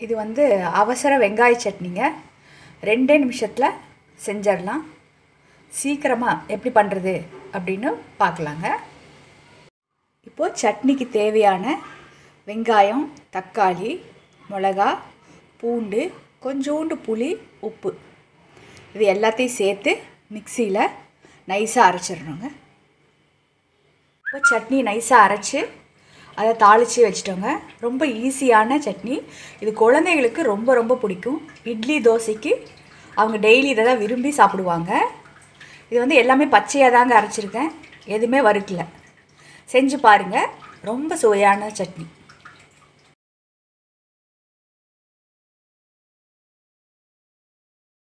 இது வந்து அவசர வெங்காய சட்னிங்க ரெண்டே நிமிஷத்தில் செஞ்சிடலாம் சீக்கிரமாக எப்படி பண்ணுறது அப்படின்னு பார்க்கலாங்க இப்போது சட்னிக்கு தேவையான வெங்காயம் தக்காளி மிளகா பூண்டு கொஞ்சோண்டு புளி உப்பு இது எல்லாத்தையும் சேர்த்து மிக்சியில் நைஸாக அரைச்சிடணுங்க இப்போ சட்னி நைஸாக அரைச்சி அதை தாளித்து வச்சிட்டோங்க ரொம்ப ஈஸியான சட்னி இது குழந்தைகளுக்கு ரொம்ப ரொம்ப பிடிக்கும் இட்லி தோசைக்கு அவங்க டெய்லி இதை தான் விரும்பி சாப்பிடுவாங்க இது வந்து எல்லாமே பச்சையாக தாங்க அரைச்சிருக்கேன் எதுவுமே வறுக்கல செஞ்சு பாருங்கள் ரொம்ப சுவையான சட்னி